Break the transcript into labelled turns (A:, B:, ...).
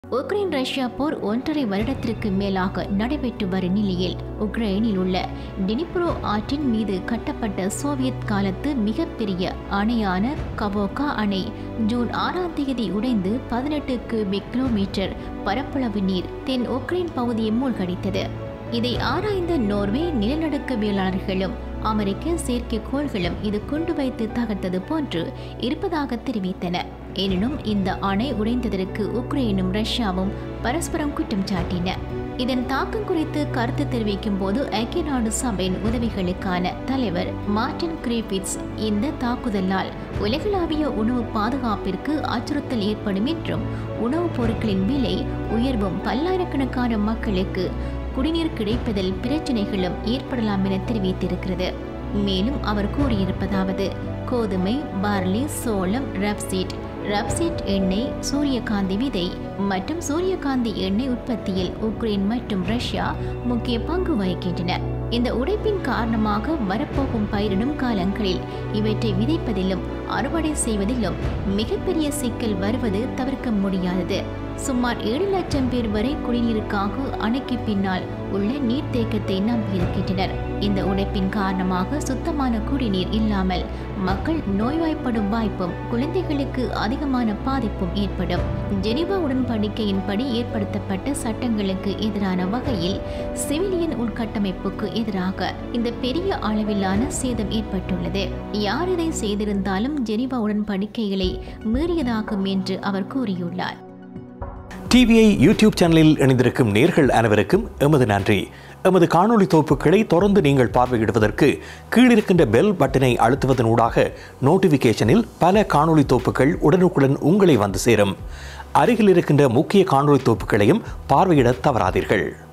A: Ukraine Russia போர் ஒன்றரை வருடத்திற்கு மேலாக நடைபெற்று வரும் நிலையில் உக்ரைனில் உள்ள டினிப்ரோ ஆற்றின் மீது கட்டப்பட்ட சோவியத் காலத்து மிகப்பெரிய அணையான கவோகா அணை ஜூன் ஆறாம் தேதி உடைந்து பதினெட்டு கியூபிக் கிலோமீட்டர் பரப்பளவு நீர் தென் உக்ரைன் பகுதியை மூழ்கடித்தது இதை ஆராய்ந்த நோர்வே நிலநடுக்கவியலாளர்களும் அமெரிக்க செயற்கைக்கோள்களும் இது குண்டு வைத்து தகர்த்தது போன்று இருப்பதாக தெரிவித்தன எனினும் இந்த அணை உடைந்ததற்கு உக்ரைனும் ரஷ்யாவும் பரஸ்பரம் குற்றம் சாட்டின இதன் தாக்கம் குறித்து கருத்து தெரிவிக்கும் போது ஐக்கிய நாடு சபையின் உதவிகளுக்கான தலைவர் மார்டின் கிரேபிட்ஸ் இந்த தாக்குதலால் உலகளாவிய உணவு பாதுகாப்பிற்கு அச்சுறுத்தல் ஏற்படும் என்றும் உணவுப் பொருட்களின் விலை உயர்வும் பல்லாயிரக்கணக்கான மக்களுக்கு குடிநீர் கிடைப்பதில் பிரச்சனைகளும் ஏற்படலாம் என தெரிவித்திருக்கிறது மேலும் அவர் கூறியிருப்பதாவது கோதுமை பார்லி சோளம் ரப்சீட் ரப்சீட் எண்ணெய் சூரியகாந்தி விதை மற்றும் சூரியகாந்தி எண்ணெய் உற்பத்தியில் உக்ரைன் மற்றும் ரஷ்யா முக்கிய பங்கு வகிக்கின்றன இந்த உடைப்பின் காரணமாக வரப்போகும் பயிரிடும் காலங்களில் இவற்றை விதைப்பதிலும் அறுவடை செய்வதிலும் மிகப்பெரிய சிக்கல் வருவது தவிர்க்க முடியாதது சுமார் ஏழு லட்சம் பேர் வரை குடிநீருக்காக அணைக்கு பின்னால் உள்ள நீர்த்தேக்கத்தை நம்பியிருக்கின்றனர் இந்த உடைப்பின் காரணமாக சுத்தமான குடிநீர் இல்லாமல் மக்கள் நோய்வாய்ப்படும் வாய்ப்பும் குழந்தைகளுக்கு அதிகமான பாதிப்பும் ஏற்படும் ஜெனிவா உடன்படிக்கையின்படி ஏற்படுத்தப்பட்ட சட்டங்களுக்கு எதிரான வகையில் சிவிலியன் உள்கட்டமைப்புக்கு எதிராக இந்த பெரிய அளவிலான சேதம் ஏற்பட்டுள்ளது யார் இதை செய்திருந்தாலும் ஜெனிவா உடன்படிக்கைகளை மீறியதாகும் என்று அவர் கூறியுள்ளார்
B: டிவிஐ யூடியூப் சேனலில் இணைந்திருக்கும் நேர்கள் அனைவருக்கும் எமது நன்றி எமது காணொளி தொகுப்புகளை தொடர்ந்து நீங்கள் பார்வையிடுவதற்கு கீழிருக்கின்ற பெல் பட்டனை அழுத்துவதனூடாக நோட்டிஃபிகேஷனில் பல காணொளி தொகுப்புகள் உடனுக்குடன் உங்களை வந்து சேரும் அருகில் இருக்கின்ற முக்கிய காணொளி தொகுப்புகளையும் பார்வையிட தவறாதீர்கள்